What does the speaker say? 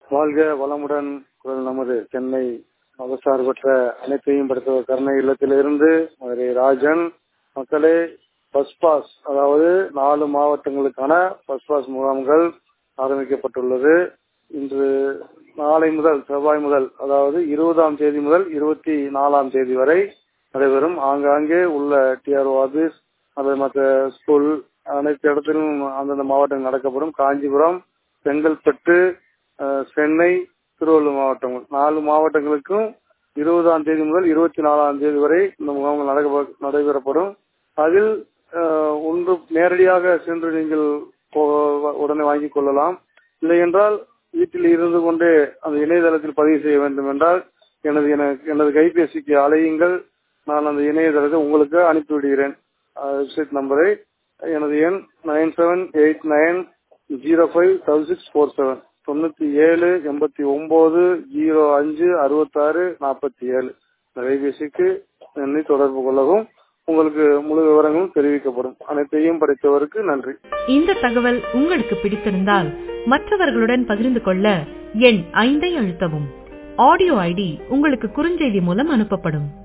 வாழ்க வளமுடன் குரல் நமது சென்னை மதசார்பற்ற அனைத்தையும் படுத்த கருணை இல்லத்திலிருந்து மதுரை ராஜன் மக்களே பஸ் பாஸ் அதாவது நாலு மாவட்டங்களுக்கான பஸ் பாஸ் முகாம்கள் ஆரம்பிக்கப்பட்டுள்ளது இன்று நாளை முதல் செவ்வாய் முதல் அதாவது இருபதாம் தேதி முதல் இருபத்தி நாலாம் தேதி வரை நடைபெறும் ஆங்காங்கே உள்ள டிஆர்ஓ ஆபீஸ் அல்லது மற்ற ஸ்கூல் அனைத்து இடத்திலும் அந்தந்த மாவட்டம் நடக்கப்படும் காஞ்சிபுரம் செங்கல்பட்டு சென்னை திருவள்ளூர் மாவட்டங்கள் நாலு மாவட்டங்களுக்கும் இருபதாம் தேதி முதல் இருபத்தி நாலாம் தேதி வரை இந்த முகாம்கள் நடைபெறப்படும் அதில் ஒன்று நேரடியாக சென்று நீங்கள் உடனே வாங்கிக் கொள்ளலாம் இல்லை என்றால் வீட்டில் இருந்து கொண்டே அந்த இணையதளத்தில் பதிவு செய்ய வேண்டும் என்றால் எனது எனது கைபேசிக்கு அலையுங்கள் நான் அந்த இணையதளத்தை உங்களுக்கு அனுப்பிவிடுகிறேன் வெப்சைட் நம்பரை எனது எண் nine seven eight nine zero five double six four seven தொண்ணூத்தி ஏழு எண்பத்தி ஒன்பது ஜீரோ அஞ்சு அறுபத்தாறு நாற்பத்தி ஏழு இந்த கைபேசிக்கு என்னை தொடர்பு கொள்ளவும் உங்களுக்கு முழு விவரங்களும் தெரிவிக்கப்படும் அனைத்தையும் படைத்தவருக்கு நன்றி இந்த தகவல் உங்களுக்கு பிடித்திருந்தால் மற்றவர்களுடன் பகிர்ந்து கொள்ள எண் ஐந்தை அழுத்தவும் ஆடியோ ஐடி உங்களுக்கு குறுஞ்செய்தி மூலம் அனுப்பப்படும்